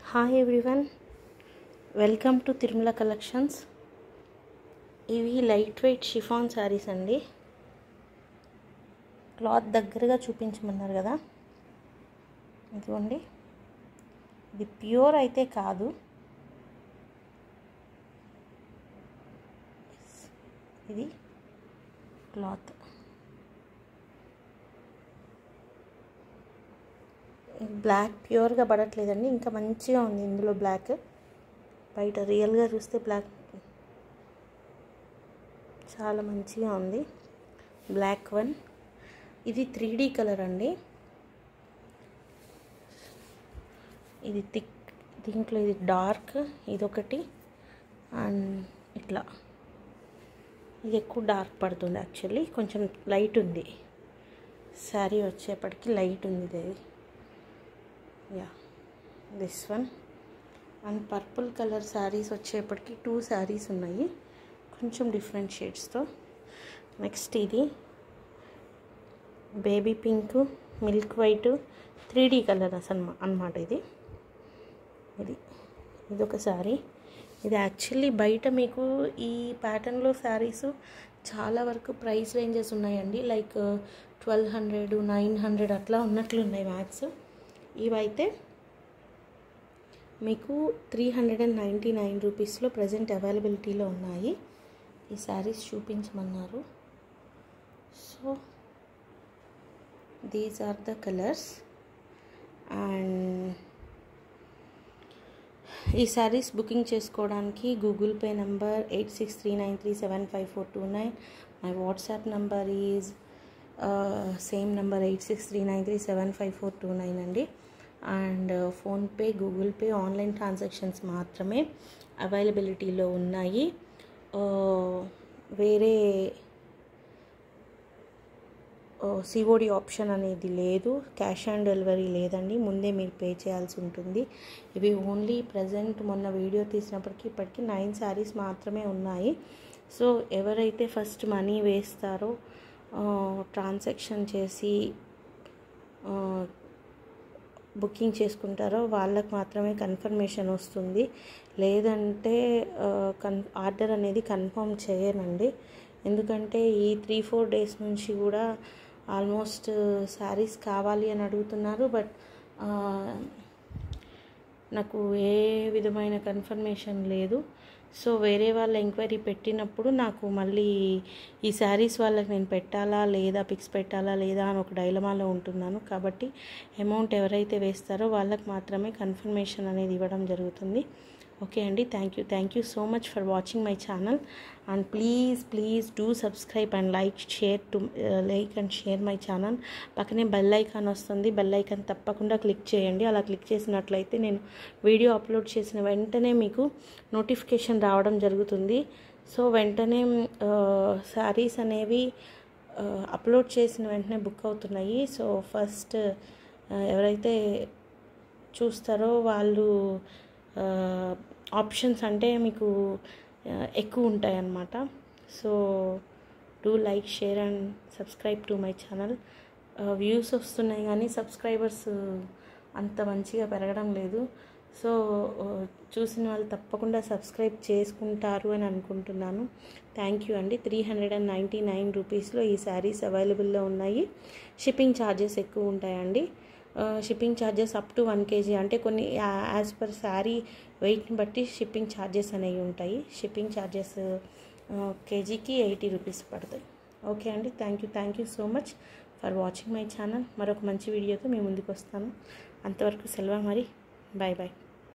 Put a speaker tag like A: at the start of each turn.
A: hi everyone welcome to Tirumala collections ఇవి light weight chiffon saris అండి cloth దగ్గరగా చూపించమన్నారు కదా ఇదిగోండి ఇది ప్యూర్ అయితే కాదు ఇది క్లాత్ బ్లాక్ ప్యూర్గా పడట్లేదండి ఇంకా మంచిగా ఉంది ఇందులో బ్లాక్ బయట రియల్గా చూస్తే బ్లాక్ చాలా మంచిగా ఉంది బ్లాక్ వన్ ఇది త్రీ డీ కలర్ అండి ఇది థిక్ దీంట్లో ఇది డార్క్ ఇదొకటి అండ్ ఇట్లా ఇది ఎక్కువ డార్క్ పడుతుంది యాక్చువల్లీ కొంచెం లైట్ ఉంది శారీ వచ్చేప్పటికి లైట్ ఉంది ఇది yeah this one and purple colour saris వచ్చేప్పటికి టూ శారీస్ ఉన్నాయి కొంచెం డిఫరెంట్ షేడ్స్తో నెక్స్ట్ ఇది baby pink milk white three D colour అసలు అనమాట ఇది ఇది ఇదొక శారీ ఇది యాక్చువల్లీ బయట మీకు ఈ ప్యాటర్న్లో శారీస్ చాలా వరకు ప్రైస్ రేంజెస్ ఉన్నాయండి like twelve hundred nine hundred అట్లా ఉన్నట్లు ఉన్నాయి మ్యాక్స్ ఇవైతే మీకు three hundred and ninety nine రూపీస్లో ప్రజెంట్ అవైలబిలిటీలో ఉన్నాయి ఈ శారీస్ చూపించమన్నారు so these are the colours అండ్ ఈ శారీస్ బుకింగ్ చేసుకోవడానికి Google pay number eight six three nine three seven five four two nine my WhatsApp number is same number eight six three nine three seven five four two nine అండి and PhonePe Google pay online transactions మాత్రమే అవైలబిలిటీలో ఉన్నాయి వేరే COD option అనేది లేదు cash on delivery లేదండి ముందే మీరు పే చేయాల్సి ఉంటుంది ఇవి ఓన్లీ ప్రజెంట్ మొన్న వీడియో తీసినప్పటికీ ఇప్పటికీ నైన్ శారీస్ మాత్రమే ఉన్నాయి సో ఎవరైతే ఫస్ట్ మనీ వేస్తారో ట్రాన్సాక్షన్ చేసి బుకింగ్ చేసుకుంటారో వాళ్ళకు మాత్రమే కన్ఫర్మేషన్ వస్తుంది లేదంటే కన్ ఆర్డర్ అనేది కన్ఫర్మ్ చేయనండి ఎందుకంటే ఈ త్రీ ఫోర్ డేస్ నుంచి కూడా ఆల్మోస్ట్ శారీస్ కావాలి అని అడుగుతున్నారు బట్ నాకు ఏ విధమైన కన్ఫర్మేషన్ లేదు సో వేరే వాళ్ళ ఎంక్వైరీ పెట్టినప్పుడు నాకు మళ్ళీ ఈ శారీస్ వాళ్ళకి నేను పెట్టాలా లేదా పిక్స్ పెట్టాలా లేదా అని ఒక డైలమాలో ఉంటున్నాను కాబట్టి అమౌంట్ ఎవరైతే వేస్తారో వాళ్ళకి మాత్రమే కన్ఫర్మేషన్ అనేది ఇవ్వడం జరుగుతుంది ఓకే అండి thank you thank you so much for watching my channel and please please do subscribe and like share to like and share my channel పక్కనే బెల్ ఐకాన్ వస్తుంది బెల్ ఐకాన్ తప్పకుండా క్లిక్ చేయండి అలా click చేసినట్లయితే నేను video upload చేసిన వెంటనే మీకు నోటిఫికేషన్ రావడం జరుగుతుంది సో వెంటనే శారీస్ అనేవి అప్లోడ్ చేసిన వెంటనే బుక్ అవుతున్నాయి సో ఫస్ట్ ఎవరైతే చూస్తారో వాళ్ళు ఆప్షన్స్ అంటే మీకు ఎక్కువ ఉంటాయి అన్నమాట so do like share and subscribe to my channel views వస్తున్నాయి కానీ సబ్స్క్రైబర్స్ అంత మంచిగా పెరగడం లేదు సో చూసిన వాళ్ళు తప్పకుండా సబ్స్క్రైబ్ చేసుకుంటారు అని అనుకుంటున్నాను థ్యాంక్ యూ అండి three hundred and ninety nine రూపీస్లో ఈ శారీస్ అవైలబుల్లో ఉన్నాయి షిప్పింగ్ ఛార్జెస్ ఎక్కువ ఉంటాయండి shipping charges up to one KG అంటే కొన్ని యాజ్ పర్ శారీ వెయిట్ని బట్టి షిప్పింగ్ ఛార్జెస్ అనేవి ఉంటాయి షిప్పింగ్ ఛార్జెస్ కేజీకి ఎయిటీ రూపీస్ పడతాయి ఓకే అండి thank you thank you so much for watching my channel మరొక మంచి వీడియోతో మేము ముందుకు వస్తాను అంతవరకు సెలవు మరి బాయ్ బాయ్